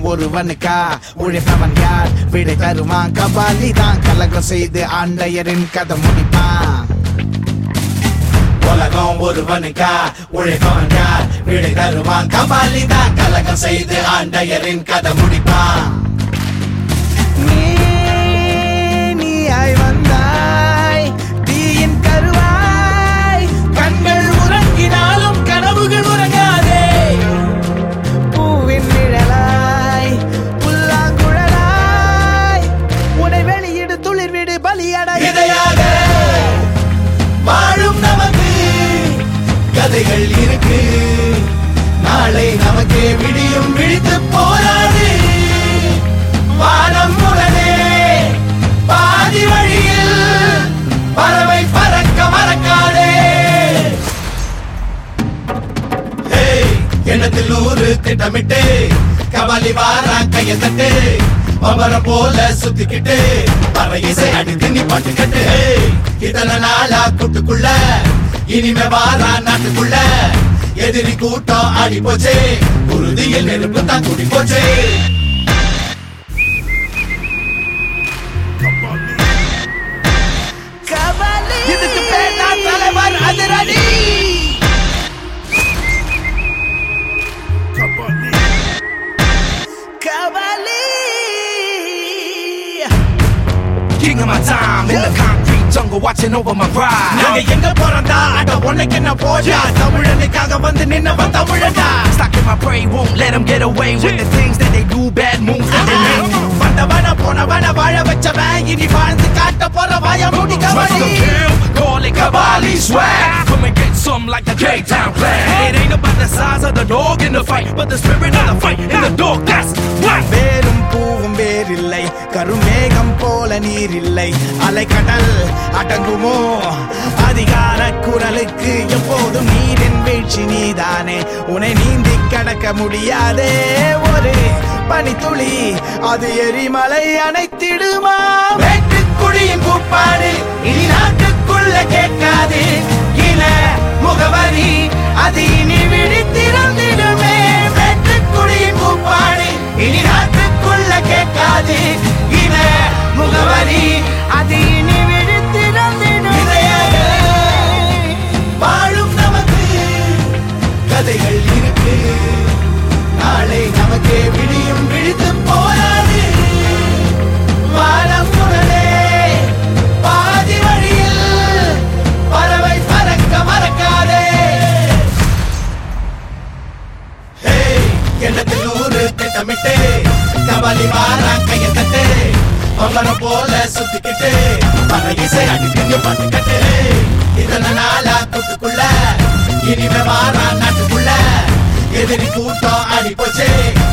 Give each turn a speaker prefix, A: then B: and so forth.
A: ஒருவனுக்கா உழைப்பவன் யார் விடை தருவான் கபாலி தான் கலகம் செய்து ஆண்டையரின் கதை முடிப்பான் உலகம் ஒருவனுக்கா உழைப்பவன் யார் விடை தருவான் கபாலி தான் கலகம் செய்து ஆண்டையரின் கதை முடிப்பான் நீ நீயாய் வந்தாய் தீயின் கருவாய் கண்கள் உறங்கினாலும் கனவுகள் உறங்காதே பூவின் நிழலாய் புல்லாங்குழலாய் உனை வெளியிடு துளிர்விடு பலியடை இதையாக வாழும் நமக்கு கதைகள் இருக்கு நாளை நமக்கே விடியும் விழித்து போராடு வானம் உடனே பாதி வழியில் பறவை பறக்க மறக்காதே ஏய், எண்ணத்தில் நூறு திட்டமிட்டு கபாலி வாரா கைய தட்டு பம்பர போல சுத்திக்கிட்டு பற இசை அடித்து நீ பாட்டுக்கட்டு ஏய், இத்தனை நாளா கூட்டுக்குள்ள இனிமே வாரா நாட்டுக்குள்ள எதிரி கூட்டம் ஆடி போச்சு உறுதியில் நெருப்பு தான் கூடி போச்சு இதுக்கு பேர் தான் தலைவர் அதிரடி Kabali
B: King of my time in the concrete jungle, watching over my pride.
A: நாங்க எங்க போறோம்டா அட உனக்கு என்ன போடா தமிழனுக்காக வந்து நின்னவன் தமிழடா
B: Stocking my prey, won't let them get away with the things that they do, bad moves that they make.
A: வந்தவன போனவன வாழ வச்சவன் இனி வாழ்ந்து காட்ட போற வாய மூடி
B: Trust
A: Kabali
B: the kill, call it Kabali swag. Come and get some like the K-Town clan. It ain't about the size of the dog in the fight, but the spirit of the fight in the dog. That's right.
A: வேரும் பூவும் வேறில்லை கருமேகம் போல நீரில்லை அலைக்கடல் அடங்குமோ அதிகார குரலுக்கு எப்போதும் நீரின் வீழ்ச்சி நீதானே உன்னை நீந்தி கடக்க முடியாதே ஒரு பனித்துளி அது எரிமலை அணைத்திடுமா வெட்டுக்குழியின் கூப்பாடு இனி நாட்டுக்குள்ள கேட்காது இன முகவரி அது இனி விழித்திறந்திடுமே வெட்டுக்குழியின் கூப்பாடு இனி நாட்டுக்குள்ள கேட்காது இன முகவரி அது இனி விழித்திறந்திடுமே வாழும் நமக்கு கதைகள் இருக்கு நாளை நமக்கே விடியும் விழித்து போராது வானம் உடனே பாதி வழியில் பறவை பறக்க மறக்காதே ஹேய், எண்ணத்தில் நூறு திட்டமிட்டு கபாலி வாரா கைய தட்டு பம்பரம் போல சுத்திக்கிட்டு பல இசை அடிக்கடி பாட்டுக்கட்டு இதன நாளா கூட்டுக்குள்ள இனிமே வாரா நாட்டுக்குள்ள எதிரி கூட்டம் ஆடி போச்சு